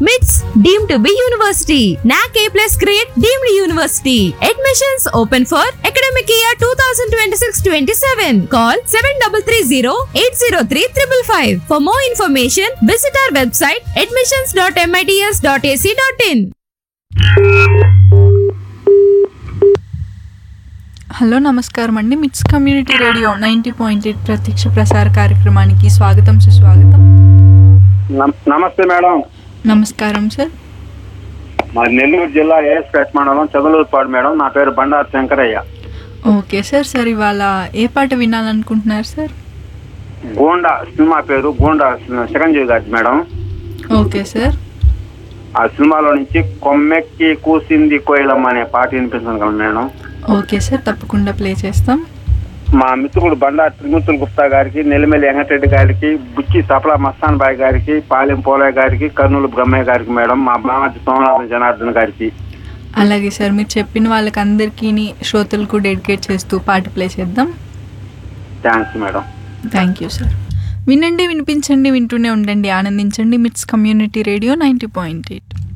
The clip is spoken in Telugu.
మిట్స్ deem to be university NAAC A plus grade deemed university admissions open for academic year two thousand twenty six twenty seven call seven double three zero eight zero three triple five for more information visit our website admissions dot MITS dot AC dot in hello నమస్కారం అండి MITS community radio ninety point eight ప్రత్యక్ష ప్రసార కార్యక్రమానికి స్వాగతం సుస్వాగతం నమ- నమస్తే మేడం నమస్కారం సార్ మా నెల్లూరు జిల్లా ఏఎస్పేట మండలం చదలూరుపాడు మేడం నా పేరు Bandaru Shankaraiah okay sir sir ఇవాళ ఏ పాట వినాలనుకుంటున్నారు సార్ గోండా సినిమా పేరు గోండా చిరంజీవి గారి మేడం ఓకే సార్ ఆ సినిమాలో నుంచి కొమ్మెక్కి కూసింది కోయిలమ్మ అనే పాట వినిపిస్తుంది కదా మేడం ఓకే సార్ తప్పకుండా ప్లే చేస్తాం మా మిత్రుడు బండారు త్రిమూర్తుల గుప్తా గారికి నెల్లిమెల్లి వెంకటరెడ్డి గారికి బుచ్చి తపలా మస్తాన్ బాయ్ గారికి పాలెం పోలయ్య గారికి కర్నూలు బ్రహ్మయ్య గారికి మేడం మా బామర్తి సోమనాథన్ జనార్దన్ గారికి అలాగే సార్ మీరు చెప్పిన వాళ్ళకి అందరికీ శ్రోతలకు డెడికేట్ చేస్తూ పాట ప్లే చేద్దాం thanks madam thank you sir వినండి వినిపించండి వింటూనే ఉండండి ఆనందించండి MITS community radio ninety point eight